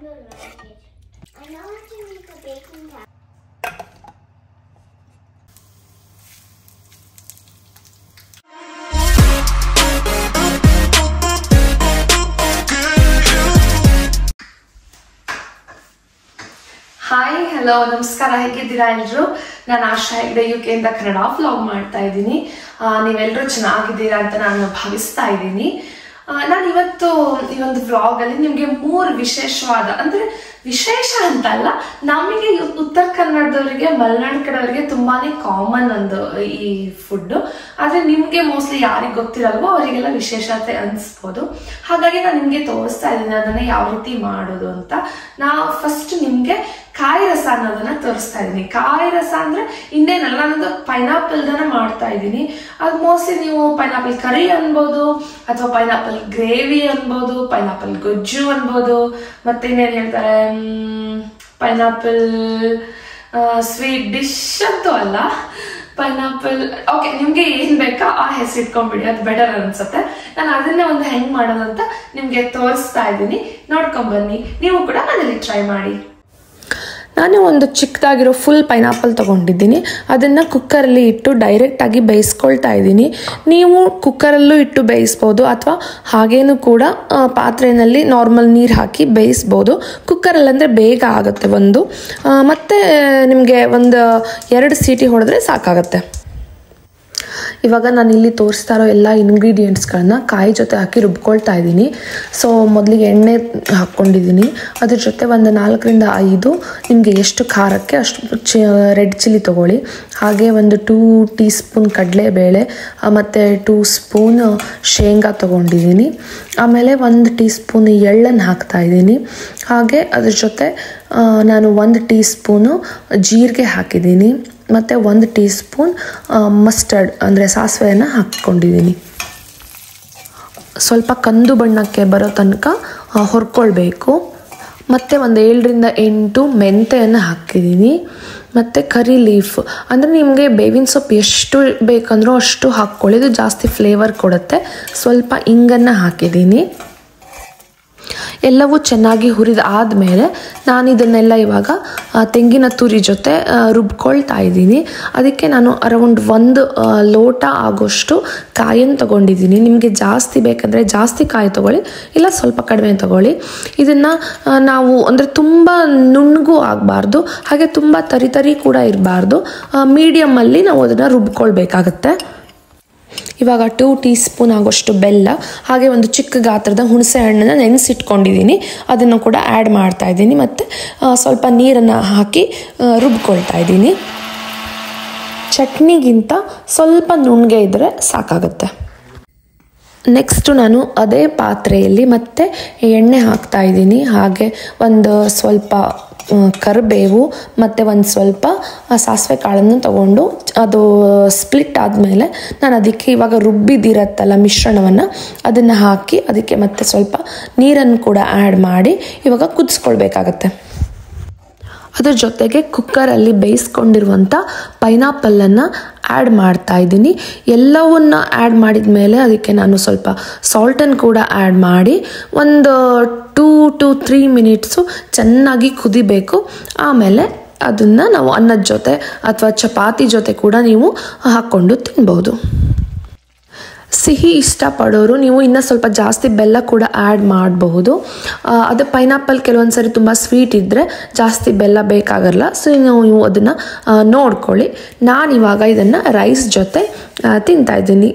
will like it. I know how to make a baking powder. Hi hello ನಮಸ್ಕಾರ ಹೇಗಿದ್ದೀರಾ ಎಲ್ರು ನಾನು Asha Hegde U ಕೆಯಿಂದ ಕನ್ನಡ ವ್ಲಾಗ್ ಮಾಡ್ತಾ ಇದ್ದೀನಿ ನೀವೆಲ್ಲರೂ ಚೆನ್ನಾಗಿದ್ದೀರಾ ಅಂತ ನಾನು ಭಾವಿಸ್ತಾ ಇದ್ದೀನಿ ನಾನು ಇವತ್ತು ಈ ಒಂದು ವ್ಲಾಗ್ ಅಲ್ಲಿ ನಿಮಗೆ ಮೂರು ವಿಶೇಷವಾದ ಅಂದ್ರೆ ವಿಶೇಷ ಅಂತ ಅಲ್ಲ ನಮಗೆ ಇವ್- ಉತ್ತರ ಕನ್ನಡದವರಿಗೆ ಮಲೆನಾಡು ಕಡೆಯವರಿಗೆ ತುಂಬಾನೇ ಕಾಮನ್ ಒಂದು ಈ ಫುಡ್ ಆದ್ರೆ ನಿಮ್ಗೆ ಮೋಸ್ಟ್ಲಿ ಯಾರಿಗೆ ಗೊತ್ತಿರಲ್ವೋ ಅವರಿಗೆಲ್ಲ ವಿಶೇಷತೆ ಅನ್ಸ್ಬೋದು ಹಾಗಾಗಿ ನಾನು ನಿಮ್ಗೆ ತೋರಿಸ್ತಾ ಇದ್ದೀನಿ ಅದನ್ನ ಯಾವ ರೀತಿ ಮಾಡೋದು ಅಂತ ನಾ ಫಸ್ಟ್ ನಿಮ್ಗೆ ಕಾಯಿ ರಸ ಅನ್ನೋದನ್ನ ತೋರಿಸ್ತಾ ಇದ್ದೀನಿ ಕಾಯಿ ರಸ ಅಂದ್ರೆ ಇನ್ನೇನಲ್ಲ ನಾನೊಂದು ಪೈನಾಪಲ್ ದನ ಮಾಡ್ತಾ ಇದ್ದೀನಿ ಅದು ಮೋಸ್ಟ್ಲಿ ನೀವು ಪೈನಾಪಲ್ ಕರಿ ಅನ್ಬೋದು ಅಥವಾ ಪೈನಾಪಲ್ ಗ್ರೇವಿ ಅನ್ಬೋದು ಪೈನಾಪಲ್ ಗೊಜ್ಜು ಅನ್ಬೋದು ಮತ್ತೆ ಇನ್ನೇನ್ ಹೇಳ್ತಾರೆ ಪೈನಾಪಲ್ ಸ್ವೀಟ್ ಡಿಶ್ ಅಂತೂ ಅಲ್ಲ ಪೈನಾಪಲ್ ಓಕೆ ನಿಮ್ಗೆ ಏನ್ ಬೇಕಾ ಆ ಹೆಸರು ಇಟ್ಕೊಂಡ್ಬಿಡಿ ಅದು ಬೆಟರ್ ಅನ್ಸುತ್ತೆ ನಾನು ಅದನ್ನೇ ಒಂದು ಹೆಂಗ್ ಮಾಡೋದು ಅಂತ ನಿಮ್ಗೆ ತೋರಿಸ್ತಾ ಇದ್ದೀನಿ ನೋಡ್ಕೊಂಡ್ ಬನ್ನಿ ನೀವು ಕೂಡ ಮನೇಲಿ ಟ್ರೈ ಮಾಡಿ ನಾನು ಒಂದು ಚಿಕ್ಕದಾಗಿರೋ ಫುಲ್ ಪೈನಾಪಲ್ ತೊಗೊಂಡಿದ್ದೀನಿ ಅದನ್ನು ಕುಕ್ಕರಲ್ಲಿ ಇಟ್ಟು ಡೈರೆಕ್ಟಾಗಿ ಬೇಯಿಸ್ಕೊಳ್ತಾ ಇದ್ದೀನಿ ನೀವು ಕುಕ್ಕರಲ್ಲೂ ಇಟ್ಟು ಬೇಯಿಸ್ಬೋದು ಅಥವಾ ಹಾಗೇನೂ ಕೂಡ ಆ, ಪಾತ್ರೆಯಲ್ಲಿ ನಾರ್ಮಲ್ ನೀರು ಹಾಕಿ ಬೇಯಿಸ್ಬೋದು ಕುಕ್ಕರಲ್ಲಿ ಅಂದರೆ ಬೇಗ ಆಗುತ್ತೆ ಒಂದು ಆ, ಮತ್ತು ನಿಮಗೆ ಒಂದು ಎರಡು ಸೀಟಿ ಹೊಡೆದ್ರೆ ಸಾಕಾಗತ್ತೆ ಇವಾಗ ನಾನು ಇಲ್ಲಿ ತೋರಿಸ್ತಾ ಇರೋ ಎಲ್ಲ ಇಂಗ್ರೀಡಿಯೆಂಟ್ಸ್ಗಳನ್ನ ಕಾಯಿ ಜೊತೆ ಹಾಕಿ ರುಬ್ಕೊಳ್ತಾ ಇದ್ದೀನಿ ಸೊ ಮೊದಲಿಗೆ ಎಣ್ಣೆ ಹಾಕ್ಕೊಂಡಿದ್ದೀನಿ ಅದ್ರ ಜೊತೆ ಒಂದು ನಾಲ್ಕರಿಂದ ಐದು ನಿಮಗೆ ಎಷ್ಟು ಖಾರಕ್ಕೆ ಅಷ್ಟು ಚಿ ರೆಡ್ ಚಿಲ್ಲಿ ತೊಗೊಳ್ಳಿ ಹಾಗೆ ಒಂದು ಟೂ ಟೀ ಸ್ಪೂನ್ ಕಡಲೆಬೇಳೆ ಮತ್ತು ಟೂ ಸ್ಪೂನ್ ಶೇಂಗಾ ತೊಗೊಂಡಿದ್ದೀನಿ ಆಮೇಲೆ ಒಂದು ಟೀ ಸ್ಪೂನ್ ಎಳ್ಳನ್ನು ಹಾಕ್ತಾ ಇದ್ದೀನಿ ಹಾಗೆ ಅದ್ರ ಜೊತೆ ಆ, ನಾನು ಒಂದು ಟೀ ಸ್ಪೂನು ಜೀರಿಗೆ ಹಾಕಿದ್ದೀನಿ ಮತ್ತು ಒಂದು ಟೀ ಸ್ಪೂನ್ ಮಸ್ಟರ್ಡ್ ಅಂದರೆ ಸಾಸಿವೆಯನ್ನು ಹಾಕ್ಕೊಂಡಿದ್ದೀನಿ ಸ್ವಲ್ಪ ಕಂದು ಬಣ್ಣಕ್ಕೆ ಬರೋ ತನಕ ಆ, ಹುರ್ಕೊಳ್ಬೇಕು ಮತ್ತು ಒಂದು ಏಳರಿಂದ ಎಂಟು ಮೆಂತೆಯನ್ನು ಹಾಕಿದ್ದೀನಿ ಮತ್ತು ಕರಿ ಲೀಫ್ ಅಂದರೆ ನಿಮಗೆ ಬೇವಿನ ಸೊಪ್ಪು ಎಷ್ಟು ಬೇಕಂದ್ರೂ ಅಷ್ಟು ಹಾಕ್ಕೊಳ್ಳಿ ಇದು ಜಾಸ್ತಿ ಫ್ಲೇವರ್ ಕೊಡುತ್ತೆ ಸ್ವಲ್ಪ ಇಂಗನ್ನು ಹಾಕಿದ್ದೀನಿ ಎಲ್ಲವೂ ಚೆನ್ನಾಗಿ ಹುರಿದ ಆದಮೇಲೆ ನಾನು ಇದನ್ನೆಲ್ಲ ಇವಾಗ ಆ, ತೆಂಗಿನ ತುರಿ ಜೊತೆ ಆ, ರುಬ್ಕೊಳ್ತಾ ಇದ್ದೀನಿ ಅದಕ್ಕೆ ನಾನು ಅರೌಂಡ್ ಒಂದು ಆ, ಲೋಟ ಆಗೋಷ್ಟು ಕಾಯನ್ನು ತಗೊಂಡಿದ್ದೀನಿ ನಿಮಗೆ ಜಾಸ್ತಿ ಬೇಕಂದರೆ ಜಾಸ್ತಿ ಕಾಯಿ ತಗೊಳ್ಳಿ ಇಲ್ಲ ಸ್ವಲ್ಪ ಕಡಿಮೆ ತಗೊಳ್ಳಿ ಇದನ್ನು ನಾವು ಅಂದರೆ ತುಂಬ ನುಣ್ಣಗೂ ಆಗಬಾರ್ದು ಹಾಗೆ ತುಂಬ ತರಿ ತರಿ ಕೂಡ ಇರಬಾರ್ದು ಮೀಡಿಯಮಲ್ಲಿ ನಾವು ಅದನ್ನು ರುಬ್ಕೊಳ್ಬೇಕಾಗತ್ತೆ ಇವಾಗ ಟೂ ಟೀ ಸ್ಪೂನ್ ಆಗೋಷ್ಟು ಬೆಲ್ಲ ಹಾಗೆ ಒಂದು ಚಿಕ್ಕ ಗಾತ್ರದ ಹುಣಸೆ ಹಣ್ಣನ್ನು ನೆನೆಸಿಟ್ಕೊಂಡಿದ್ದೀನಿ ಅದನ್ನು ಕೂಡ ಆ್ಯಡ್ ಮಾಡ್ತಾ ಇದ್ದೀನಿ ಮತ್ತು ಆ, ಸ್ವಲ್ಪ ನೀರನ್ನು ಹಾಕಿ ಆ, ರುಬ್ಕೊಳ್ತಾ ಇದ್ದೀನಿ ಚಟ್ನಿಗಿಂತ ಸ್ವಲ್ಪ ನುಣ್ಣಗೆ ಇದ್ದರೆ ಸಾಕಾಗುತ್ತೆ ನೆಕ್ಸ್ಟು ನಾನು ಅದೇ ಪಾತ್ರೆಯಲ್ಲಿ ಮತ್ತೆ ಎಣ್ಣೆ ಹಾಕ್ತಾ ಇದ್ದೀನಿ ಹಾಗೆ ಒಂದು ಸ್ವಲ್ಪ ಆ, ಕರಿಬೇವು ಮತ್ತು ಒಂದು ಸ್ವಲ್ಪ ಆ, ಸಾಸಿವೆ ಕಾಳನ್ನು ತಗೊಂಡು ಅದು ಸ್ಪ್ಲಿಟ್ ಆದಮೇಲೆ ನಾನು ಅದಕ್ಕೆ ಇವಾಗ ರುಬ್ಬಿದಿರತ್ತಲ್ಲ ಮಿಶ್ರಣವನ್ನು ಅದನ್ನು ಹಾಕಿ ಅದಕ್ಕೆ ಮತ್ತೆ ಸ್ವಲ್ಪ ನೀರನ್ನು ಕೂಡ ಆ್ಯಡ್ ಮಾಡಿ ಇವಾಗ ಕುದಿಸ್ಕೊಳ್ಬೇಕಾಗತ್ತೆ ಅದ್ರ ಜೊತೆಗೆ ಕುಕ್ಕರಲ್ಲಿ ಬೇಯಿಸ್ಕೊಂಡಿರುವಂಥ ಪೈನಾಪಲ್ಲನ್ನು ಆ್ಯಡ್ ಮಾಡ್ತಾ ಇದ್ದೀನಿ ಎಲ್ಲವನ್ನ ಆ್ಯಡ್ ಮಾಡಿದ ಮೇಲೆ ಅದಕ್ಕೆ ನಾನು ಸ್ವಲ್ಪ ಸಾಲ್ಟನ್ನು ಕೂಡ ಆ್ಯಡ್ ಮಾಡಿ ಒಂದು ಟೂ ಟು ತ್ರೀ ಮಿನಿಟ್ಸು ಚೆನ್ನಾಗಿ ಕುದಿಬೇಕು ಆಮೇಲೆ ಅದನ್ನು ನಾವು ಅನ್ನದ ಜೊತೆ ಅಥವಾ ಚಪಾತಿ ಜೊತೆ ಕೂಡ ನೀವು ಹಾಕ್ಕೊಂಡು ತಿನ್ಬೋದು ಸಿಹಿ ಇಷ್ಟಪಡೋರು ನೀವು ಇನ್ನೂ ಸ್ವಲ್ಪ ಜಾಸ್ತಿ ಬೆಲ್ಲ ಕೂಡ ಆ್ಯಡ್ ಮಾಡಬಹುದು ಆ, ಅದು ಪೈನಾಪಲ್ ಕೆಲವೊಂದು ಸರಿ ತುಂಬ ಸ್ವೀಟ್ ಇದ್ದರೆ ಜಾಸ್ತಿ ಬೆಲ್ಲ ಬೇಕಾಗಲ್ಲ ಸೊ ನೀವು ನೀವು ಅದನ್ನು ನೋಡ್ಕೊಳ್ಳಿ ನಾನಿವಾಗ ಇದನ್ನು ರೈಸ್ ಜೊತೆ ಆ, ತಿಂತಾ ಇದ್ದೀನಿ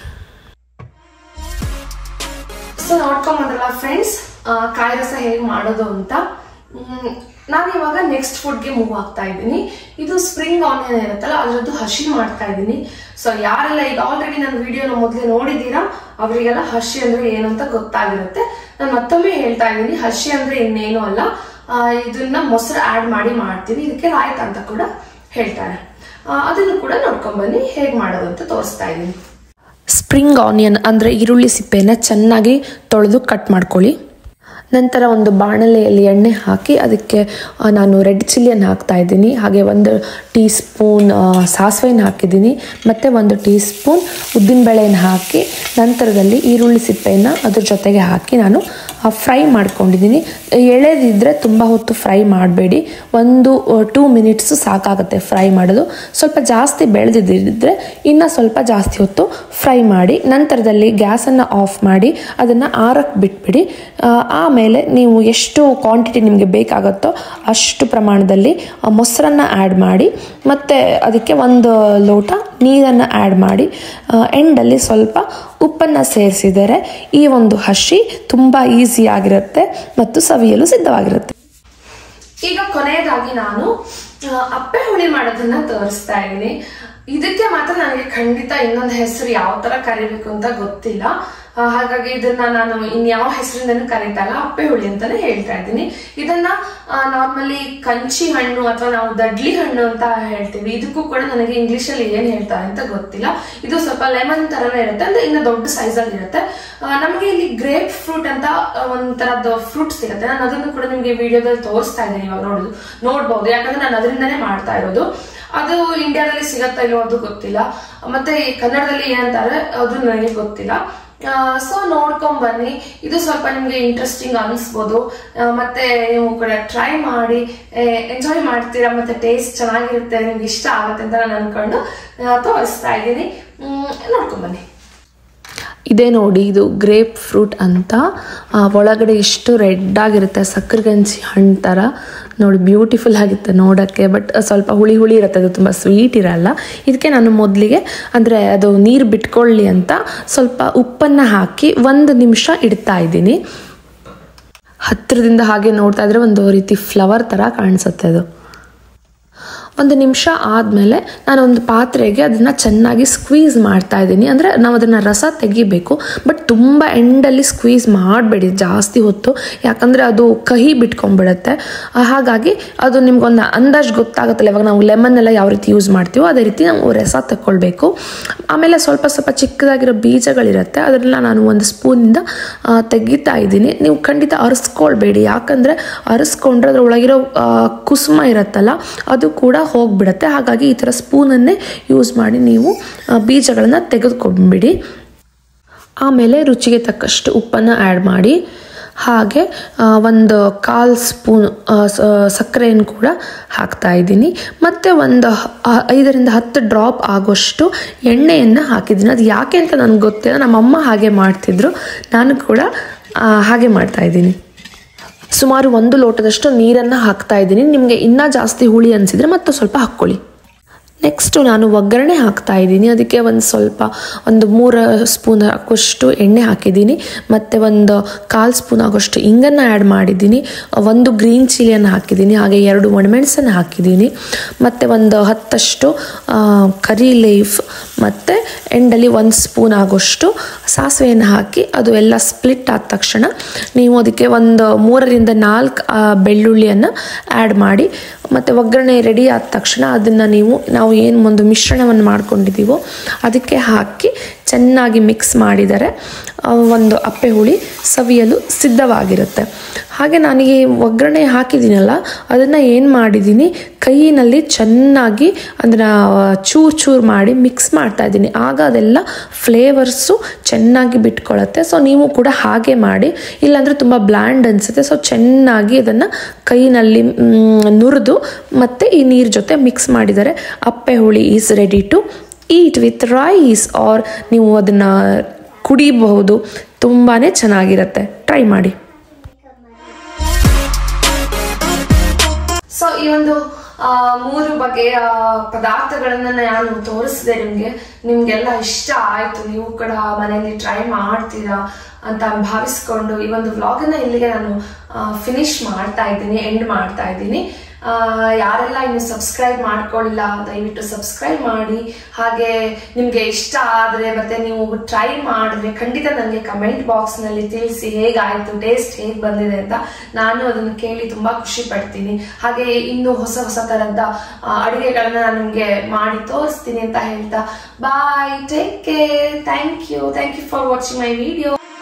ಸೊ ನೋಡ್ಕೊಂಬಂದ್ರಲ್ಲ ಫ್ರೆಂಡ್ಸ್ ಕಾಯಿ ರಸ ಹೇಗೆ ಮಾಡೋದು ಅಂತ ಮ್, ನಾನು ಇವಾಗ ನೆಕ್ಸ್ಟ್ ಫುಡ್ಗೆ ಮೂವ್ ಆಗ್ತಾ ಇದ್ದೀನಿ ಇದು ಸ್ಪ್ರಿಂಗ್ ಆನಿಯನ್ ಇರುತ್ತಲ್ಲ ಅದರದ್ದು ಹಸಿ ಮಾಡ್ತಾ ಇದ್ದೀನಿ ಸೊ ಯಾರೆಲ್ಲ ಈಗ ಆಲ್ರೆಡಿ ನನ್ನ ವಿಡಿಯೋನ ಮೊದಲೇ ನೋಡಿದ್ದೀರಾ ಅವರಿಗೆಲ್ಲ ಹಸಿ ಅಂದ್ರೆ ಏನು ಅಂತ ಗೊತ್ತಾಗಿರುತ್ತೆ ನಾನು ಮತ್ತೊಮ್ಮೆ ಹೇಳ್ತಾ ಇದ್ದೀನಿ ಹಸಿ ಅಂದ್ರೆ ಇನ್ನೇನು ಅಲ್ಲ ಆ, ಇದನ್ನ ಮೊಸರು ಆಡ್ ಮಾಡಿ ಮಾಡ್ತೀವಿ ಇದಕ್ಕೆ ರಾಯ್ತ ಅಂತ ಕೂಡ ಹೇಳ್ತಾರೆ ಆ, ಅದನ್ನು ಕೂಡ ನೋಡ್ಕೊಂಡ್ ಬನ್ನಿ ಹೇಗೆ ಮಾಡೋದು ಅಂತ ತೋರಿಸ್ತಾ ಇದ್ದೀನಿ ಸ್ಪ್ರಿಂಗ್ ಆನಿಯನ್ ಅಂದರೆ ಈರುಳ್ಳಿ ಸಿಪ್ಪೆನ ಚೆನ್ನಾಗಿ ತೊಳೆದು ಕಟ್ ಮಾಡ್ಕೊಳ್ಳಿ ನಂತರ ಒಂದು ಬಾಣಲೆಯಲ್ಲಿ ಎಣ್ಣೆ ಹಾಕಿ ಅದಕ್ಕೆ ಆ, ನಾನು ರೆಡ್ ಚಿಲ್ಲಿಯನ್ನು ಹಾಕ್ತಾ ಇದ್ದೀನಿ ಹಾಗೆ ಒಂದು ಟೀ ಸ್ಪೂನ್ ಸಾಸಿವೆನ ಹಾಕಿದ್ದೀನಿ ಮತ್ತು ಒಂದು ಟೀ ಸ್ಪೂನ್ ಉದ್ದಿನಬೇಳೆಯನ್ನು ಹಾಕಿ ನಂತರದಲ್ಲಿ ಈರುಳ್ಳಿ ಸಿಪ್ಪೆಯನ್ನು ಅದ್ರ ಜೊತೆಗೆ ಹಾಕಿ ನಾನು ಫ್ರೈ ಮಾಡ್ಕೊಂಡಿದ್ದೀನಿ ಎಳೆದಿದ್ದರೆ ತುಂಬ ಹೊತ್ತು ಫ್ರೈ ಮಾಡಬೇಡಿ ಒಂದು ಟೂ ಮಿನಿಟ್ಸು ಸಾಕಾಗುತ್ತೆ ಫ್ರೈ ಮಾಡೋದು ಸ್ವಲ್ಪ ಜಾಸ್ತಿ ಬೆಳೆದಿದ್ದರೆ ಇನ್ನು ಸ್ವಲ್ಪ ಜಾಸ್ತಿ ಹೊತ್ತು ಫ್ರೈ ಮಾಡಿ ನಂತರದಲ್ಲಿ ಗ್ಯಾಸನ್ನು ಆಫ್ ಮಾಡಿ ಅದನ್ನು ಆರಕ್ಕೆ ಬಿಟ್ಬಿಡಿ ಆ, ಆಮೇಲೆ ನೀವು ಎಷ್ಟು ಕ್ವಾಂಟಿಟಿ ನಿಮಗೆ ಬೇಕಾಗುತ್ತೋ ಅಷ್ಟು ಪ್ರಮಾಣದಲ್ಲಿ ಆ, ಮೊಸರನ್ನು ಆ್ಯಡ್ ಮಾಡಿ ಮತ್ತು ಅದಕ್ಕೆ ಒಂದು ಲೋಟ ನೀರನ್ನು ಆ್ಯಡ್ ಮಾಡಿ ಎಂಡಲ್ಲಿ ಸ್ವಲ್ಪ ಉಪ್ಪನ್ನು ಸೇರಿಸಿದರೆ ಈ ಒಂದು ಹಸಿ ತುಂಬ ಈಸಿ ಆಗಿರುತ್ತೆ ಮತ್ತು ಸವಿಯಲು ಸಿದ್ಧವಾಗಿರುತ್ತೆ ಈಗ ಕೊನೆಯದಾಗಿ ನಾನು ಆ, ಅಪ್ಪೆ ಹುಳಿ ಮಾಡೋದನ್ನ ತೋರಿಸ್ತಾ ಇದ್ದೀನಿ ಇದಕ್ಕೆ ಮಾತ್ರ ನನಗೆ ಖಂಡಿತ ಇನ್ನೊಂದು ಹೆಸರು ಯಾವ ತರ ಕರಿಬೇಕು ಅಂತ ಗೊತ್ತಿಲ್ಲ ಆ, ಹಾಗಾಗಿ ಇದನ್ನ ನಾನು ಇನ್ಯಾವ ಹೆಸರಿಂದನೂ ಕರೀತಾ ಇಲ್ಲ ಅಪ್ಪೆ ಹುಳಿ ಅಂತಾನೆ ಹೇಳ್ತಾ ಇದ್ದೀನಿ ಇದನ್ನ ನಾರ್ಮಲಿ ಕಂಚಿ ಹಣ್ಣು ಅಥವಾ ನಾವು ದಡ್ಲಿ ಹಣ್ಣು ಅಂತ ಹೇಳ್ತೀವಿ ಇದಕ್ಕೂ ಕೂಡ ನನಗೆ ಇಂಗ್ಲಿಷ್ ಅಲ್ಲಿ ಏನ್ ಹೇಳ್ತಾರೆ ಅಂತ ಗೊತ್ತಿಲ್ಲ ಇದು ಸ್ವಲ್ಪ ಲೆಮನ್ ತರನೇ ಇರುತ್ತೆ ಅಂದ್ರೆ ಇನ್ನು ದೊಡ್ಡ ಸೈಜ್ ಅಲ್ಲಿ ಇರುತ್ತೆ ಆ, ನಮಗೆ ಇಲ್ಲಿ ಗ್ರೇಪ್ ಫ್ರೂಟ್ ಅಂತ ಆ, ಒಂಥರದ್ದು ಫ್ರೂಟ್ ಸಿಗುತ್ತೆ ನಾನು ಅದನ್ನು ಕೂಡ ನಿಮಗೆ ವಿಡಿಯೋದಲ್ಲಿ ತೋರಿಸ್ತಾ ಇದ್ದೀನಿ ಇವಾಗ ನೋಡುದು ನೋಡ್ಬೋದು ಯಾಕಂದ್ರೆ ನಾನು ಅದರಿಂದನೇ ಮಾಡ್ತಾ ಇರೋದು ಅದು ಇಂಡಿಯಾದಲ್ಲಿ ಸಿಗತ್ತಾ ಇಲ್ವೋ ಅದು ಗೊತ್ತಿಲ್ಲ ಮತ್ತೆ ಈ ಕನ್ನಡದಲ್ಲಿ ಏನಂತಾರೆ ಅದು ನನಗೆ ಗೊತ್ತಿಲ್ಲ ಸೊ ನೋಡ್ಕೊಂಡ್ ಬನ್ನಿ ಇದು ಸ್ವಲ್ಪ ನಿಮ್ಗೆ ಇಂಟ್ರೆಸ್ಟಿಂಗ್ ಅನಿಸ್ಬೋದು ಆ, ಮತ್ತೆ ನೀವು ಕೂಡ ಟ್ರೈ ಮಾಡಿ ಎಂಜಾಯ್ ಮಾಡ್ತೀರಾ ಮತ್ತೆ ಟೇಸ್ಟ್ ಚೆನ್ನಾಗಿರುತ್ತೆ ನಿಮ್ಗೆ ಇಷ್ಟ ಆಗುತ್ತೆ ಅಂತ ನಾನು ಅನ್ಕೊಂಡು ಆ, ತೋರಿಸ್ತಾ ಇದ್ದೀನಿ ಮ್, ನೋಡ್ಕೊಂಡ್ ಬನ್ನಿ ಇದೇ ನೋಡಿ ಇದು ಗ್ರೇಪ್ ಫ್ರೂಟ್ ಅಂತ ಆ, ಒಳಗಡೆ ಎಷ್ಟು ರೆಡ್ ಆಗಿರುತ್ತೆ ಸಕ್ಕರೆ ಗಂಜಿ ಹಣ್ಣು ಥರ ನೋಡಿ ಬ್ಯೂಟಿಫುಲ್ ಆಗಿರುತ್ತೆ ನೋಡೋಕ್ಕೆ ಬಟ್ ಸ್ವಲ್ಪ ಹುಳಿ ಹುಳಿ ಇರುತ್ತೆ ಅದು ತುಂಬ ಸ್ವೀಟ್ ಇರಲ್ಲ ಇದಕ್ಕೆ ನಾನು ಮೊದಲಿಗೆ ಅಂದರೆ ಅದು ನೀರು ಬಿಟ್ಕೊಳ್ಳಿ ಅಂತ ಸ್ವಲ್ಪ ಉಪ್ಪನ್ನು ಹಾಕಿ ಒಂದು ನಿಮಿಷ ಇಡ್ತಾ ಇದ್ದೀನಿ ಹತ್ತಿರದಿಂದ ಹಾಗೆ ನೋಡ್ತಾ ಇದ್ರೆ ಒಂದು ರೀತಿ ಫ್ಲವರ್ ಥರ ಕಾಣಿಸುತ್ತೆ ಅದು ಒಂದು ನಿಮಿಷ ಆದಮೇಲೆ ನಾನು ಒಂದು ಪಾತ್ರೆಗೆ ಅದನ್ನು ಚೆನ್ನಾಗಿ ಸ್ಕ್ವೀಸ್ ಮಾಡ್ತಾ ಇದ್ದೀನಿ ಅಂದರೆ ನಾವು ಅದನ್ನು ರಸ ತೆಗಿಬೇಕು ಬಟ್ ತುಂಬ ಎಂಡಲ್ಲಿ ಸ್ಕ್ವೀಸ್ ಮಾಡಬೇಡಿ ಜಾಸ್ತಿ ಹೊತ್ತು ಯಾಕಂದರೆ ಅದು ಕಹಿ ಬಿಟ್ಕೊಂಡ್ಬಿಡುತ್ತೆ ಆ, ಹಾಗಾಗಿ ಅದು ನಿಮ್ಗೊಂದು ಅಂದಾಜು ಗೊತ್ತಾಗುತ್ತಲ್ಲ ಇವಾಗ ನಾವು ಲೆಮನ್ ಎಲ್ಲ ಯಾವ ರೀತಿ ಯೂಸ್ ಮಾಡ್ತೀವೋ ಅದೇ ರೀತಿ ನಾವು ರಸ ತಗೊಳ್ಬೇಕು ಆಮೇಲೆ ಸ್ವಲ್ಪ ಸ್ವಲ್ಪ ಚಿಕ್ಕದಾಗಿರೋ ಬೀಜಗಳಿರುತ್ತೆ ಅದನ್ನೆಲ್ಲ ನಾನು ಒಂದು ಸ್ಪೂನಿಂದ ಆ, ತೆಗಿತಾ ಇದ್ದೀನಿ ನೀವು ಖಂಡಿತ ಅರಿಸ್ಕೊಳ್ಬೇಡಿ ಯಾಕಂದರೆ ಅರಿಸ್ಕೊಂಡ್ರೆ ಅದರೊಳಗಿರೋ ಆ, ಕುಸುಮ ಇರುತ್ತಲ್ಲ ಅದು ಕೂಡ ಹೋಗ್ಬಿಡುತ್ತೆ ಹಾಗಾಗಿ ಈ ಥರ ಸ್ಪೂನನ್ನೇ ಯೂಸ್ ಮಾಡಿ ನೀವು ಬೀಜಗಳನ್ನು ತೆಗೆದುಕೊಂಡ್ಬಿಡಿ ಆಮೇಲೆ ರುಚಿಗೆ ತಕ್ಕಷ್ಟು ಉಪ್ಪನ್ನು ಆ್ಯಡ್ ಮಾಡಿ ಹಾಗೆ ಆ, ಒಂದು ಕಾಲು ಸ್ಪೂನ್ ಆ, ಸ- ಸಕ್ಕರೆಯನ್ನು ಕೂಡ ಹಾಕ್ತಾ ಇದ್ದೀನಿ ಮತ್ತು ಒಂದು ಹ- ಆ- ಐದರಿಂದ ಹತ್ತು ಡ್ರಾಪ್ ಆಗೋಷ್ಟು ಎಣ್ಣೆಯನ್ನು ಹಾಕಿದ್ದೀನಿ ಅದು ಯಾಕೆ ಅಂತ ನನಗೆ ಗೊತ್ತಿಲ್ಲ ನಮ್ಮಮ್ಮ ಹಾಗೆ ಮಾಡ್ತಿದ್ರು ನಾನು ಕೂಡ ಆ, ಹಾಗೆ ಮಾಡ್ತಾ ಇದ್ದೀನಿ ಸುಮಾರು ಒಂದು ಲೋಟದಷ್ಟು ನೀರನ್ನು ಹಾಕ್ತಾ ಇದ್ದೀನಿ ನಿಮಗೆ ಇನ್ನೂ ಜಾಸ್ತಿ ಹುಳಿ ಅನಿಸಿದರೆ ಮತ್ತೆ ಸ್ವಲ್ಪ ಹಾಕ್ಕೊಳ್ಳಿ ನೆಕ್ಸ್ಟು ನಾನು ಒಗ್ಗರಣೆ ಹಾಕ್ತಾ ಇದ್ದೀನಿ ಅದಕ್ಕೆ ಒಂದು ಸ್ವಲ್ಪ ಒಂದು ಮೂರು ಸ್ಪೂನ್ ಆಗೋಷ್ಟು ಎಣ್ಣೆ ಹಾಕಿದ್ದೀನಿ ಮತ್ತು ಒಂದು ಕಾಲು ಸ್ಪೂನ್ ಆಗೋಷ್ಟು ಇಂಗನ್ನು ಆ್ಯಡ್ ಮಾಡಿದ್ದೀನಿ ಒಂದು ಗ್ರೀನ್ ಚಿಲ್ಲಿಯನ್ನು ಹಾಕಿದ್ದೀನಿ ಹಾಗೆ ಎರಡು ಒಣಮೆಣಸನ್ನು ಹಾಕಿದ್ದೀನಿ ಮತ್ತು ಒಂದು ಹತ್ತಷ್ಟು ಆ, ಕರಿ ಲೀಫ್ ಮತ್ತು ಎಂಡಲ್ಲಿ ಒಂದು ಸ್ಪೂನ್ ಆಗೋಷ್ಟು ಸಾಸಿವೆಯನ್ನು ಹಾಕಿ ಅದು ಎಲ್ಲ ಸ್ಪ್ಲಿಟ್ ಆದ ತಕ್ಷಣ ನೀವು ಅದಕ್ಕೆ ಒಂದು ಮೂರರಿಂದ ನಾಲ್ಕು ಆ, ಬೆಳ್ಳುಳ್ಳಿಯನ್ನು ಆ್ಯಡ್ ಮಾಡಿ ಮತ್ತು ಒಗ್ಗರಣೆ ರೆಡಿ ಆದ ತಕ್ಷಣ ಅದನ್ನು ನೀವು ನಾವು ಏನು ಒಂದು ಮಿಶ್ರಣವನ್ನು ಮಾಡ್ಕೊಂಡಿದ್ದೀವೋ ಅದಕ್ಕೆ ಹಾಕಿ ಚೆನ್ನಾಗಿ ಮಿಕ್ಸ್ ಮಾಡಿದರೆ ಆ, ಒಂದು ಅಪ್ಪೆ ಹುಳಿ ಸವಿಯಲು ಸಿದ್ಧವಾಗಿರುತ್ತೆ ಹಾಗೆ ನನಗೆ ಒಗ್ಗರಣೆ ಹಾಕಿದ್ದೀನಲ್ಲ ಅದನ್ನು ಏನು ಮಾಡಿದ್ದೀನಿ ಕೈಯಿನಲ್ಲಿ ಚೆನ್ನಾಗಿ ಅದನ್ನು ಚೂರು ಚೂರು ಮಾಡಿ ಮಿಕ್ಸ್ ಮಾಡ್ತಾ ಇದ್ದೀನಿ ಆಗ ಅದೆಲ್ಲ ಫ್ಲೇವರ್ಸು ಚೆನ್ನಾಗಿ ಬಿಟ್ಕೊಳ್ಳುತ್ತೆ ಸೊ ನೀವು ಕೂಡ ಹಾಗೆ ಮಾಡಿ ಇಲ್ಲಾಂದರೆ ತುಂಬ ಬ್ಲ್ಯಾಂಡ್ ಅನಿಸುತ್ತೆ ಸೊ ಚೆನ್ನಾಗಿ ಅದನ್ನು ಕೈನಲ್ಲಿ ನುರಿದು ಮತ್ತು ಈ ನೀರು ಜೊತೆ ಮಿಕ್ಸ್ ಮಾಡಿದರೆ appe huli is ready to eat with rice or ನೀವು ಅದನ್ನು ಕುಡಿಬಹುದು ತುಂಬಾ ಚೆನ್ನಾಗಿರುತ್ತೆ ಟ್ರೈ ಮಾಡಿ ಸೊ ಈ ಒಂದು ಆ, ಮೂರು ಬಗೆಯ ಪದಾರ್ಥಗಳನ್ನ ನಾನು ತೋರಿಸಿದೆ ನಿಮ್ಗೆ ನಿಮ್ಗೆಲ್ಲ ಇಷ್ಟ ಆಯ್ತು ನೀವು ಕೂಡ ಮನೆಯಲ್ಲಿ ಟ್ರೈ ಮಾಡ್ತೀರಾ ಅಂತ ಭಾವಿಸ್ಕೊಂಡು ಈ ಒಂದು ವ್ಲಾಗ್ ಅನ್ನ ಇಲ್ಲಿಗೆ ನಾನು ಫಿನಿಶ್ ಮಾಡ್ತಾ ಇದ್ದೀನಿ ಎಂಡ್ ಮಾಡ್ತಾ ಇದ್ದೀನಿ ಆ, ಯಾರೆಲ್ಲ ಇನ್ನು ಸಬ್ಸ್ಕ್ರೈಬ್ ಮಾಡ್ಕೊಳ್ಳಿಲ್ಲ ದಯವಿಟ್ಟು ಸಬ್ಸ್ಕ್ರೈಬ್ ಮಾಡಿ ಹಾಗೆ ನಿಮ್ಗೆ ಇಷ್ಟ ಆದ್ರೆ ಮತ್ತೆ ನೀವು ಟ್ರೈ ಮಾಡಿದ್ರೆ ಖಂಡಿತ ನನಗೆ ಕಮೆಂಟ್ ಬಾಕ್ಸ್ ನಲ್ಲಿ ತಿಳಿಸಿ ಹೇಗಾಯ್ತು ಟೇಸ್ಟ್ ಹೇಗ್ ಬಂದಿದೆ ಅಂತ ನಾನು ಅದನ್ನು ಕೇಳಿ ತುಂಬಾ ಖುಷಿ ಪಡ್ತೀನಿ ಹಾಗೆ ಇನ್ನು ಹೊಸ ಹೊಸ ತರದ ಆ, ಅಡುಗೆಗಳನ್ನ ನಾನು ನಿಮ್ಗೆ ಮಾಡಿ ತೋರಿಸ್ತೀನಿ ಅಂತ ಹೇಳ್ತಾ bye take care thank you thank you for watching my video